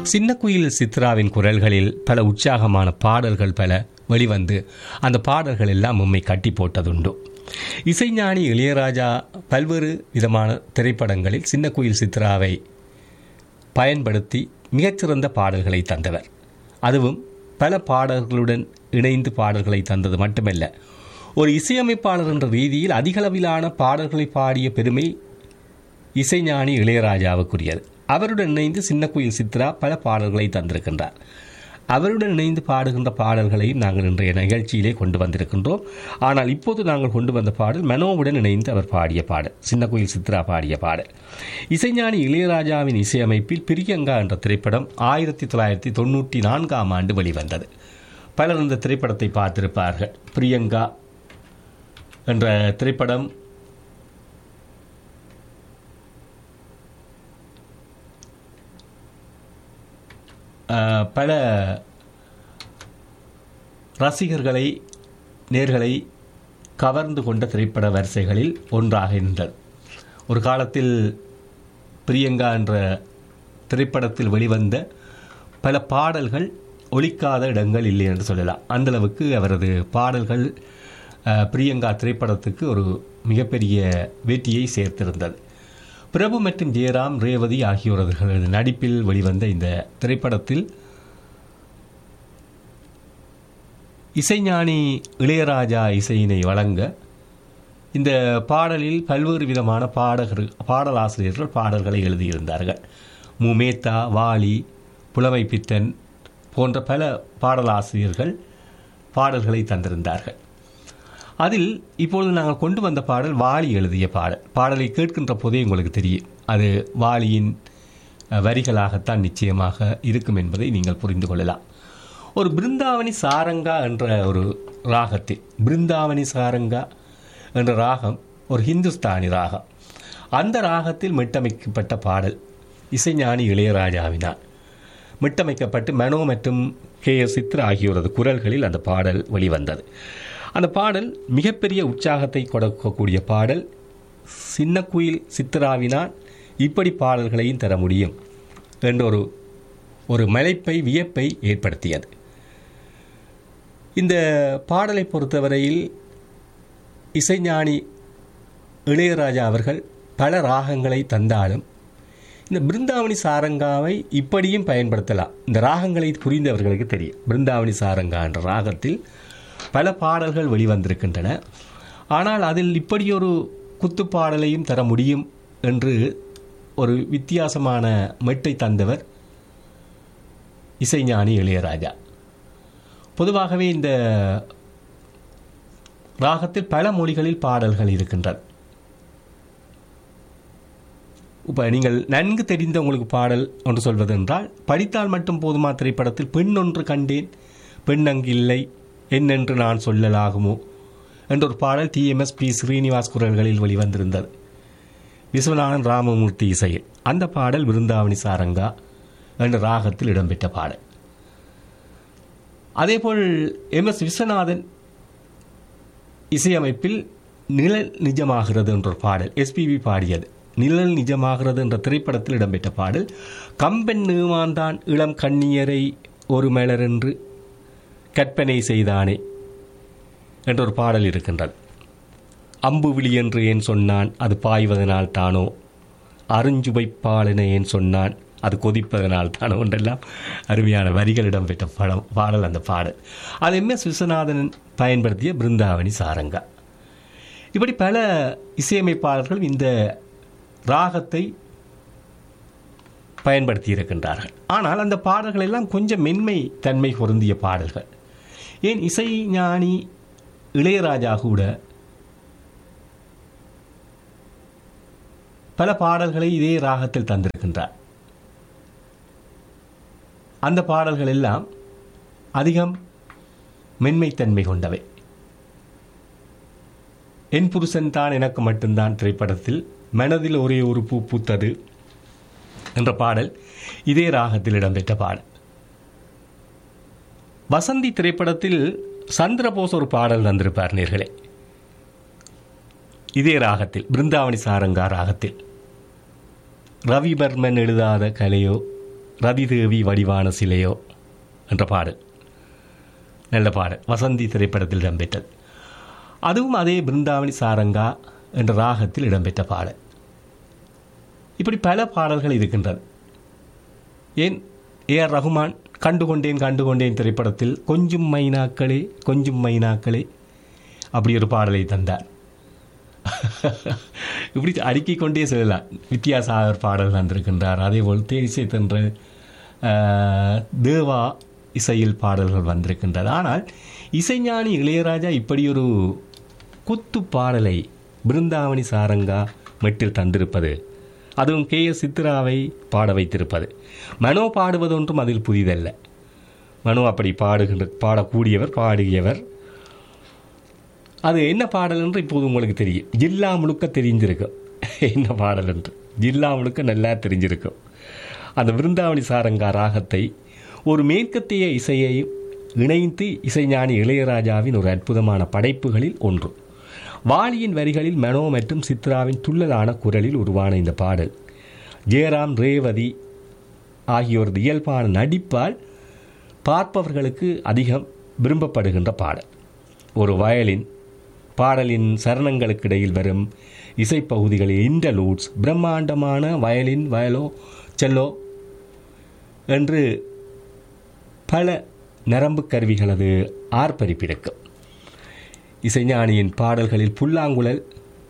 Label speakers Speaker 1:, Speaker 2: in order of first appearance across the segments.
Speaker 1: சின்ன குயில் சித்ராவின் குரல்களில் பல உற்சாகமான பாடல்கள் பல வெளிவந்து அந்த பாடல்கள் எல்லாம் உம்மை கட்டி போட்டதுண்டு இசைஞானி இளையராஜா பல்வேறு விதமான திரைப்படங்களில் சின்ன குயில் சித்ராவை பயன்படுத்தி மிகச்சிறந்த பாடல்களை தந்தவர் அதுவும் பல பாடல்களுடன் இணைந்து பாடல்களை தந்தது மட்டுமல்ல ஒரு இசையமைப்பாளர் என்ற ரீதியில் அதிகளவிலான பாடல்களை பாடிய பெருமை இசைஞானி இளையராஜாவுக்குரியது அவருடன் இணைந்து சின்ன குயில் சித்ரா பல பாடல்களை தந்திருக்கின்றார் அவருடன் இணைந்து பாடுகின்ற பாடல்களையும் நாங்கள் இன்றைய நிகழ்ச்சியிலே கொண்டு வந்திருக்கின்றோம் ஆனால் இப்போது நாங்கள் கொண்டு வந்த பாடல் மனோவுடன் இணைந்து அவர் பாடிய பாடல் சின்ன குயில் சித்ரா பாடிய பாடல் இசைஞானி இளையராஜாவின் இசையமைப்பில் பிரியங்கா என்ற திரைப்படம் ஆயிரத்தி தொள்ளாயிரத்தி தொண்ணூற்றி நான்காம் ஆண்டு வெளிவந்தது பலர் இந்த திரைப்படத்தை பார்த்திருப்பார்கள் பிரியங்கா என்ற திரைப்படம் அஹ், பல ரசிகர்களை நேர்களை கவர்ந்து கொண்ட திரைப்பட வரிசைகளில் ஒன்றாக இருந்தது ஒரு காலத்தில் பிரியங்கா என்ற திரைப்படத்தில் வெளிவந்த பல பாடல்கள் ஒலிக்காத இடங்கள் இல்லை என்று சொல்லலாம் அந்தளவுக்கு அவரது பாடல்கள் அஹ், பிரியங்கா திரைப்படத்துக்கு ஒரு மிகப்பெரிய வெற்றியை சேர்த்திருந்தது பிரபு மற்றும் ஜெயராம் ரேவதி ஆகியோரது நடிப்பில் வெளிவந்த இந்த திரைப்படத்தில் இசைஞானி இளையராஜா இசையினை வழங்க இந்த பாடலில் பல்வேறு விதமான பாடகர் பாடலாசிரியர்கள் பாடல்களை எழுதியிருந்தார்கள் முமேத்தா வாலி புலமை பித்தன் போன்ற பல பாடலாசிரியர்கள் பாடல்களை தந்திருந்தார்கள் அதில் இப்பொழுது நாங்கள் கொண்டு வந்த பாடல் வாலி எழுதிய பாடல் பாடலை கேட்கின்ற போதே உங்களுக்கு தெரியும் அது வாலியின் அஹ், வரிகளாகத்தான் நிச்சயமாக இருக்கும் என்பதை நீங்கள் புரிந்து கொள்ளலாம் ஒரு பிருந்தாவனி சாரங்கா என்ற ஒரு ராகத்தில் பிருந்தாவனி சாரங்கா என்ற ராகம் ஒரு ஹிந்துஸ்தானி ராகம் அந்த ராகத்தில் மீட்டமைக்கப்பட்ட பாடல் இசைஞானி இளையராஜாவினால் மீட்டமைக்கப்பட்டு மனோ மற்றும் கே எஸ் சித்ரா ஆகியோரது குரல்களில் அந்த பாடல் வெளிவந்தது அந்த பாடல் மிகப்பெரிய உற்சாகத்தை கொடுக்கக்கூடிய பாடல் சின்ன குயில் சித்ராவினால் இப்படி பாடல்களையும் தர முடியும் என்ற ஒரு ஒரு மலைப்பை வியப்பை ஏற்படுத்தியது இந்த பாடலை பொறுத்தவரையில் இசைஞானி இளையராஜா அவர்கள் பல ராகங்களை தந்தாலும் இந்த பிருந்தாவனி சாரங்காவை இப்படியும் பயன்படுத்தலாம் இந்த ராகங்களை புரிந்தவர்களுக்கு தெரியும் பிருந்தாவனி சாரங்கா என்ற ராகத்தில் பல பாடல்கள் வெளிவந்திருக்கின்றன ஆனால் அதில் இப்படி ஒரு குத்துப்பாடலையும் தர முடியும் என்று ஒரு வித்தியாசமான மெட்டை தந்தவர் இசைஞானி இளையராஜா பொதுவாகவே இந்த ராகத்தில் பல மொழிகளில் பாடல்கள் இருக்கின்றன இப்போ நீங்கள் நன்கு தெரிந்த உங்களுக்கு பாடல் ஒன்று சொல்வது என்றால் படித்தால் மட்டும் போதுமா திரைப்படத்தில் பெண் ஒன்று கண்டேன் பெண் அங்கு இல்லை என்னென்று நான் சொல்லலாகுமோ என்ற ஒரு பாடல் டிஎம்எஸ் பி ஸ்ரீனிவாஸ் குரல்களில் வெளிவந்திருந்தது விஸ்வநாதன் ராமமூர்த்தி இசையில் அந்த பாடல் விருந்தாவணி சாரங்கா என்ற ராகத்தில் இடம்பெற்ற பாடல் அதேபோல் எம் எஸ் விஸ்வநாதன் இசையமைப்பில் நிழல் நிஜமாகிறது என்ற ஒரு பாடல் எஸ்பிபி பாடியது நிழல் நிஜமாகிறது என்ற திரைப்படத்தில் இடம்பெற்ற பாடல் கம்பன் நீமாந்தான் இளம் கண்ணியரை ஒரு மலர் என்று கற்பனை செய்தானே என்ற ஒரு பாடல் இருக்கின்றது அம்பு விழி என்று ஏன் சொன்னான் அது பாய்வதனால் தானோ அருஞ்சுவைப்பாளென ஏன் சொன்னான் அது கொதிப்பதனால் தானோ என்றெல்லாம் அருமையான வரிகள் இடம்பெற்ற படம் பாடல் அந்த பாடல் அது எம் எஸ் விஸ்வநாதன் பயன்படுத்திய பிருந்தாவனி சாரங்கா இப்படி பல இசையமைப்பாளர்கள் இந்த ராகத்தை பயன்படுத்தி இருக்கின்றார்கள் ஆனால் அந்த பாடல்கள் எல்லாம் கொஞ்சம் மென்மை தன்மை பொருந்திய பாடல்கள் ஏன் இசை ஞானி இளையராஜா கூட பல பாடல்களை இதே ராகத்தில் தந்திருக்கின்றார் அந்த பாடல்கள் எல்லாம் அதிகம் மென்மைத்தன்மை கொண்டவை என் புருஷன் தான் எனக்கு மட்டும்தான் திரைப்படத்தில் மனதில் ஒரே ஒரு பூ பூத்தது என்ற பாடல் இதே ராகத்தில் இடம்பெற்ற பாடல் வசந்தி திரைப்படத்தில் சந்திரபோஸ் ஒரு பாடல் தந்திருப்பார் நேர்களே இதே ராகத்தில் பிருந்தாவனி சாரங்கா ராகத்தில் ரவிவர்மன் எழுதாத கலையோ ரதிதேவி வடிவான சிலையோ என்ற பாடல் நல்ல பாடல் வசந்தி திரைப்படத்தில் இடம்பெற்றது அதுவும் அதே பிருந்தாவனி சாரங்கா என்ற ராகத்தில் இடம்பெற்ற பாடல் இப்படி பல பாடல்கள் இருக்கின்றன ஏன் ஏ ஆர் ரகுமான் கண்டுகொண்டேன் கண்டுகொண்டேன் திரைப்படத்தில் கொஞ்சம் மைனாக்களே கொஞ்சம் மைனாக்களே அப்படி ஒரு பாடலை தந்தார் இப்படி அடுக்கிக் கொண்டே செல்லலாம் வித்யாசாகர் பாடல் வந்திருக்கின்றார் அதேபோல் தேனிசை தென்று ஆஹ், தேவா இசையில் பாடல்கள் வந்திருக்கின்றது ஆனால் இசைஞானி இளையராஜா இப்படி ஒரு குத்து பாடலை பிருந்தாவனி சாரங்கா மெட்டில் தந்திருப்பது அதுவும் கே எஸ் சித்ராவை பாட வைத்திருப்பது மனோ பாடுவதொன்றும் அதில் புதிதல்ல மனோ அப்படி பாடுகின்ற பாடக்கூடியவர் பாடியவர் அது என்ன பாடல் என்று இப்போது உங்களுக்கு தெரியும் ஜில்லா முழுக்க தெரிஞ்சிருக்கும் என்ன பாடல் என்று ஜில்லா முழுக்க நல்லா தெரிஞ்சிருக்கும் அந்த விருந்தாவணி சாரங்கா ராகத்தை ஒரு மேற்கத்திய இசையை இணைத்து இசைஞானி இளையராஜாவின் ஒரு அற்புதமான படைப்புகளில் ஒன்று வாலியின் வரிகளில் மனோ மற்றும் சித்ராவின் துள்ளலான குரலில் உருவான இந்த பாடல் ஜெயராம் ரேவதி ஆகியோரது இயல்பான நடிப்பால் பார்ப்பவர்களுக்கு அதிகம் விரும்பப்படுகின்ற பாடல் ஒரு வயலின் பாடலின் சரணங்களுக்கு இடையில் வரும் இசைப்பகுதிகளில் இன்டர்லூட்ஸ் பிரம்மாண்டமான வயலின் வயலோ செல்லோ என்று பல நரம்பு கருவிகளது ஆர்ப்பரிப்பிருக்கும் இசைஞானியின் பாடல்களில் புல்லாங்குழல்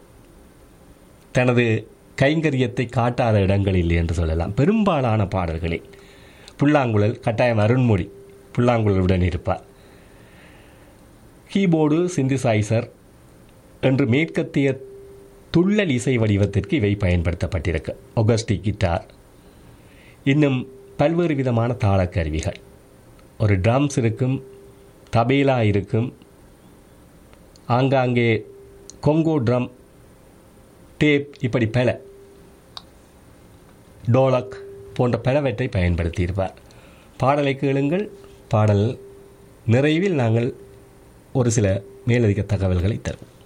Speaker 1: தனது கைங்கரியத்தை காட்டாத இடங்களில் என்று சொல்லலாம் பெரும்பாலான பாடல்களில் புல்லாங்குழல் கட்டாயம் அருண்மொழி புல்லாங்குழலுடன் இருப்பார் கீபோர்டு சிந்திசைசர் என்று மேற்கத்திய துள்ளல் இசை வடிவத்திற்கு இவை பயன்படுத்தப்பட்டிருக்கு ஒகஸ்டிக் கிட்டார் இன்னும் பல்வேறு விதமான தாளக்கருவிகள் ஒரு ட்ரம்ஸ் இருக்கும் தபேலா இருக்கும் ஆங்காங்கே கொங்கோ ட்ரம் டேப் இப்படி பல டோலக் போன்ற பலவற்றை பயன்படுத்தியிருப்பார் பாடலை கேளுங்கள் பாடல் நிறைவில் நாங்கள் ஒரு சில மேலதிக தகவல்களை தருவோம்